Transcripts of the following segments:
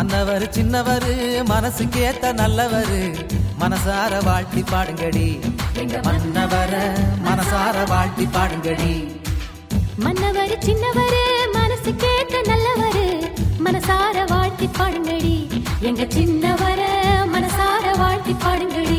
மன்னவர் சின்னவர் மனசுக்கேத்த நல்லவர் மனசார வாழ்த்தி பாடுங்கடி எங்க மன்னவர மனசார வாழ்த்தி பாடுங்கடி மன்னவர் சின்னவர் மனசு கேட்ட நல்லவர் மனசார வாழ்த்தி பாடுங்கடி எங்க சின்னவர மனசார வாழ்த்தி பாடுங்கடி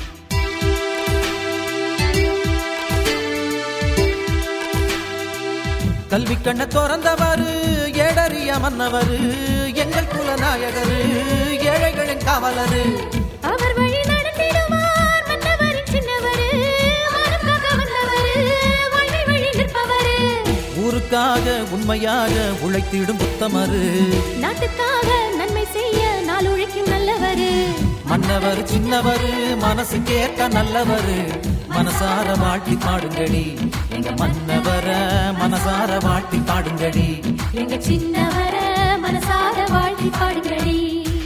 கல்வி கண்ண திறந்தவர் ஏடறிய மன்னவர் எங்கள் குலநாயகர் ஏழைகளின் காவலர் அவர் வழி நடத்திடுவார் மன்னவரின் சின்னவர் வானுக்காக வந்தவர் வாழ்வை வழி நிற்பவர் ஊருக்காக உண்மையாக உழைத்திடும் புத்தமரு நாட்டுக்காக நன்மை செய்ய நாள் உழைக்கும் நல்லவர் மன்னவர் சின்னவர் மனசுக்கேத்த நல்லவர் மனசார வாழ்த்தி பாடுங்கடி எங்க மன்னவர மனசார வாழ்த்தி பாடுங்கடி எங்க சின்னவர மனசார வாழ்த்தி பாடுங்கடி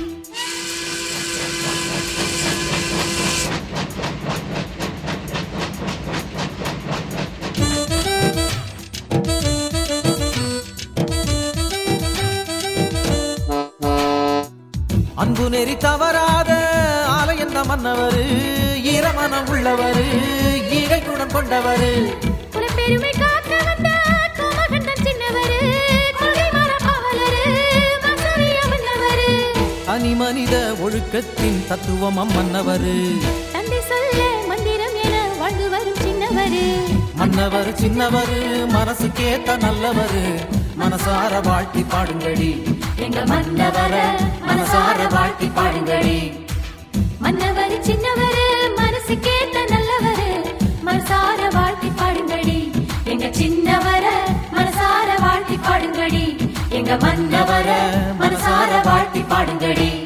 அன்பு நெறி தவறாத ஆலயந்த மன்னவர் ஈரமனம் உள்ளவர் ஈகைக்குடன் கொண்டவர் குலப்பெருமை காக்க வந்த கோமகண்டன் சின்னவர் கொள்கை மர காவலர் மசரிய வந்தவர் தனி மனித ஒழுக்கத்தின் தத்துவம் அம்மன்னவர் தந்தை சொல்ல மந்திரம் என வாழ்ந்து வரும் சின்னவர் மன்னவர் சின்னவர் மனசுக்கேத்த நல்லவர் மனசார வாழ்த்தி பாடுங்கடி எங்க மன்னவர மனசார வாழ்த்தி பாடுங்கடி மன்னவர் சின்னவர் மனசு கேட்ட நல்லவர் மனசார வாழ்த்தி பாடுங்கடி எங்க சின்னவர மனசார வாழ்த்தி பாடுங்கடி எங்க மன்னவர மனசார வாழ்த்தி பாடுங்கடி